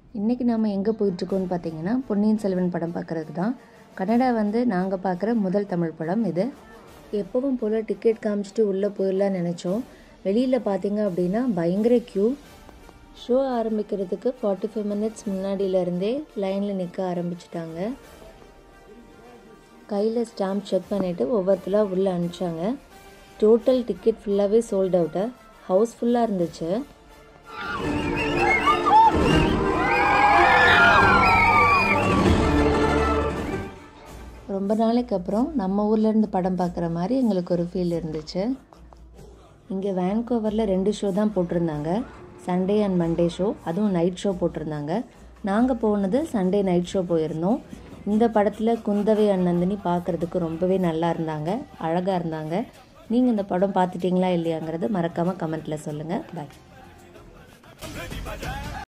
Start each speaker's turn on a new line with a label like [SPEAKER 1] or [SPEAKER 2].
[SPEAKER 1] இன்றைக்கி நாம் எங்கே போயிட்டுருக்கோம்னு பார்த்தீங்கன்னா பொன்னியின் செல்வன் படம் பார்க்குறதுக்கு தான் கன்னடா வந்து நாங்கள் பார்க்குற முதல் தமிழ் படம் இது எப்பவும் போல் டிக்கெட் காமிச்சிட்டு உள்ளே போயிடலாம்னு நினச்சோம் வெளியில் பார்த்தீங்க அப்படின்னா பயங்கர க்யூ ஷோ ஆரம்பிக்கிறதுக்கு ஃபார்ட்டி ஃபைவ் மினிட்ஸ் முன்னாடியிலேருந்தே லைனில் நிற்க ஆரம்பிச்சிட்டாங்க கையில் ஸ்டாம்ப் செக் பண்ணிவிட்டு ஒவ்வொருத்தலாக உள்ளே அனுப்பிச்சாங்க டோட்டல் டிக்கெட் ஃபுல்லாகவே சோல்ட் அவுட்டு ஹவுஸ் ஃபுல்லாக இருந்துச்சு ரொம்ப நாளைக்கு அப்புறம் நம்ம ஊர்லேருந்து படம் பார்க்குற மாதிரி எங்களுக்கு ஒரு ஃபீல் இருந்துச்சு இங்கே வேன்கோவரில் ரெண்டு ஷோ தான் போட்டிருந்தாங்க சண்டே அண்ட் மண்டே ஷோ அதுவும் நைட் ஷோ போட்டிருந்தாங்க நாங்கள் போனது சண்டே நைட் ஷோ போயிருந்தோம் இந்த படத்தில் குந்தவை அண்ணந்தினி பார்க்குறதுக்கு ரொம்பவே நல்லா இருந்தாங்க அழகாக இருந்தாங்க நீங்கள் இந்த படம் பார்த்துட்டிங்களா இல்லையாங்கிறது மறக்காமல் கமெண்ட்டில் சொல்லுங்கள் பாய்